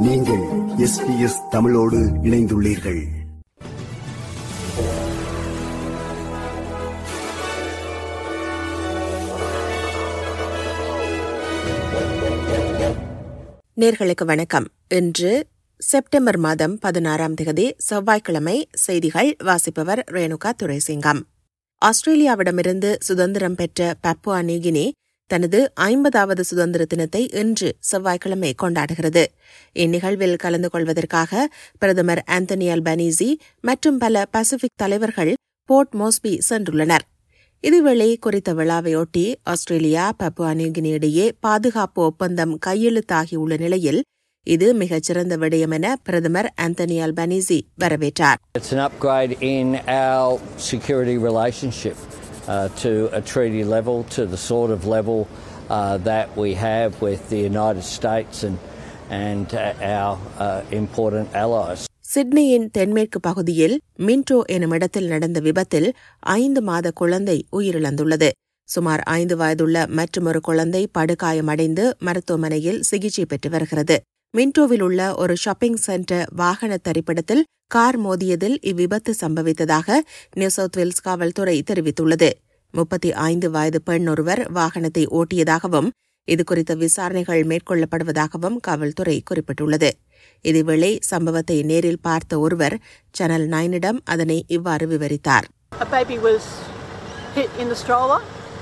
நீங்கள் எஸ்பிஎஸ் தமிழோடு இணைந்துள்ளீர்கள் நேர்களுக்கு வணக்கம் இன்று செப்டம்பர் மாதம் பதினாறாம் தேதி செவ்வாய்க்கிழமை செய்திகள் வாசிப்பவர் ரேணுகா துரைசிங்கம் ஆஸ்திரேலியாவிடமிருந்து சுதந்திரம் பெற்ற பப்புவா நியூகினி தனது ஐம்பதாவது சுதந்திர தினத்தை இன்று செவ்வாய்க்கிழமை கொண்டாடுகிறது இந்நிகழ்வில் கலந்து கொள்வதற்காக பிரதமர் ஆந்தனி அல்பனீசி மற்றும் பல பசிபிக் தலைவர்கள் போர்ட் மோஸ்பி சென்றுள்ளனர் இதேவேளை குறித்த விழாவையொட்டி ஆஸ்திரேலியா பப்புவா நியூகினி இடையே பாதுகாப்பு ஒப்பந்தம் கையெழுத்தாகியுள்ள நிலையில் இது மிகச்சிறந்த விடயம் என பிரதமர் ஆந்தனி அல்பனீசி வரவேற்றார் It's an upgrade in our security relationship uh, to a treaty level, to the sort of level uh, that we have with the United States and, and uh, our uh, important allies. சிட்னியின் தென்மேற்கு பகுதியில் Minto எனும் இடத்தில் நடந்த விபத்தில் ஐந்து மாத குழந்தை உயிரிழந்துள்ளது சுமார் ஐந்து வயதுள்ள மற்றொரு குழந்தை படுகாயமடைந்து மருத்துவமனையில் சிகிச்சை பெற்று வருகிறது மின்டோவில் உள்ள ஒரு ஷாப்பிங் சென்டர் வாகன தரிப்பிடத்தில் கார் மோதியதில் இவ்விபத்து சம்பவித்ததாக நியூ சவுத் வேல்ஸ் காவல்துறை தெரிவித்துள்ளது முப்பத்தி ஐந்து வயது பெண் ஒருவர் வாகனத்தை ஓட்டியதாகவும் இதுகுறித்த விசாரணைகள் மேற்கொள்ளப்படுவதாகவும் காவல்துறை குறிப்பிட்டுள்ளது இதேவேளை சம்பவத்தை நேரில் பார்த்த ஒருவர் சேனல் நைனிடம் அதனை இவ்வாறு விவரித்தார் A baby was hit in the stroller,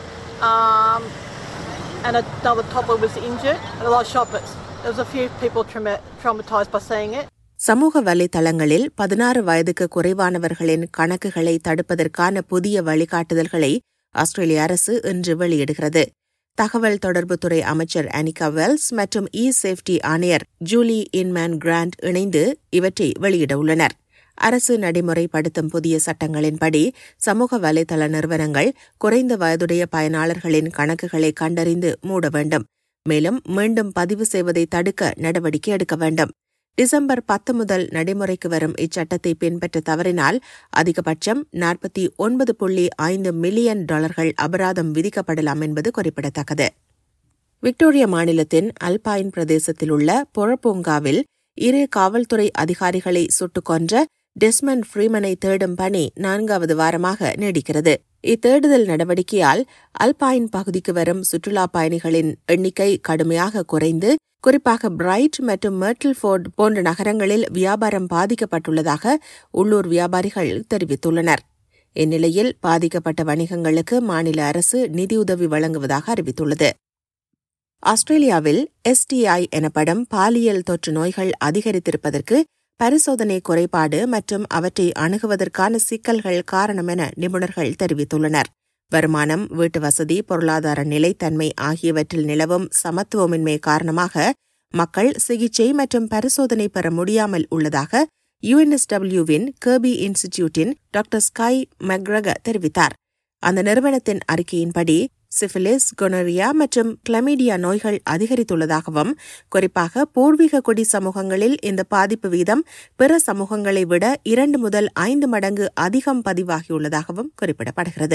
um, and another toddler was injured. And a lot of shoppers. There was a few people trauma- traumatised by seeing it. சமூக வலைதளங்களில் பதினாறு வயதுக்கு குறைவானவர்களின் கணக்குகளை தடுப்பதற்கான புதிய வழிகாட்டுதல்களை ஆஸ்திரேலிய அரசு இன்று வெளியிடுகிறது தகவல் தொடர்புத்துறை அமைச்சர் அனிகா வெல்ஸ் மற்றும் இ சேஃப்டி ஆணையர் ஜூலி இன்மேன் கிராண்ட் இணைந்து இவற்றை வெளியிட உள்ளனர் அரசு நடைமுறைப்படுத்தும் புதிய சட்டங்களின்படி சமூக வலைதள நிறுவனங்கள் குறைந்த வயதுடைய பயனாளர்களின் கணக்குகளை கண்டறிந்து மூட வேண்டும் மேலும் மீண்டும் பதிவு செய்வதை தடுக்க நடவடிக்கை எடுக்க வேண்டும் டிசம்பர் பத்து முதல் நடைமுறைக்கு வரும் இச்சட்டத்தை பின்பற்ற தவறினால் அதிகபட்சம் நாற்பத்தி ஒன்பது புள்ளி ஐந்து மில்லியன் டாலர்கள் அபராதம் விதிக்கப்படலாம் என்பது குறிப்பிடத்தக்கது விக்டோரியா மாநிலத்தின் அல்பாயின் பிரதேசத்தில் உள்ள புறப்பூங்காவில் இரு காவல்துறை அதிகாரிகளை சுட்டுக் கொன்ற டெஸ்மண்ட் ஃப்ரீமனை தேடும் பணி நான்காவது வாரமாக நீடிக்கிறது இத்தேடுதல் நடவடிக்கையால் அல்பாயின் பகுதிக்கு வரும் சுற்றுலா பயணிகளின் எண்ணிக்கை கடுமையாக குறைந்து குறிப்பாக பிரைட் மற்றும் மெர்டில்ஃபோர்ட் போன்ற நகரங்களில் வியாபாரம் பாதிக்கப்பட்டுள்ளதாக உள்ளூர் வியாபாரிகள் தெரிவித்துள்ளனர் இந்நிலையில் பாதிக்கப்பட்ட வணிகங்களுக்கு மாநில அரசு நிதியுதவி வழங்குவதாக அறிவித்துள்ளது ஆஸ்திரேலியாவில் எஸ்டிஐ எனப்படும் பாலியல் தொற்று நோய்கள் அதிகரித்திருப்பதற்கு பரிசோதனை குறைபாடு மற்றும் அவற்றை அணுகுவதற்கான சிக்கல்கள் காரணம் என நிபுணர்கள் தெரிவித்துள்ளனர் வருமானம் வீட்டு வசதி பொருளாதார நிலைத்தன்மை ஆகியவற்றில் நிலவும் சமத்துவமின்மை காரணமாக மக்கள் சிகிச்சை மற்றும் பரிசோதனை பெற முடியாமல் உள்ளதாக யுஎன்எஸ்டபிள்யூவின் கர்பி இன்ஸ்டிடியூட்டின் டாக்டர் ஸ்கை மெக்ரக தெரிவித்தார் அந்த நிறுவனத்தின் அறிக்கையின்படி சிபிலிஸ் கொனரியா மற்றும் கிளமீடியா நோய்கள் அதிகரித்துள்ளதாகவும் குறிப்பாக பூர்வீக குடி சமூகங்களில் இந்த பாதிப்பு வீதம் பிற சமூகங்களை விட இரண்டு முதல் ஐந்து மடங்கு அதிகம் பதிவாகியுள்ளதாகவும் குறிப்பிடப்படுகிறது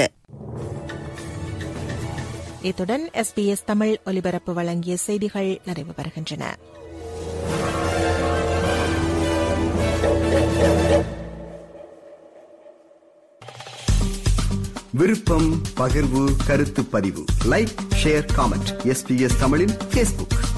இத்துடன் எஸ்பிஎஸ் தமிழ் ஒலிபரப்பு வழங்கிய செய்திகள் நிறைவு பெறுகின்றன விருப்பம் பகிர்வு கருத்து பதிவு லைக் ஷேர் காமெண்ட் எஸ்பிஎஸ் தமிழின் பேஸ்புக்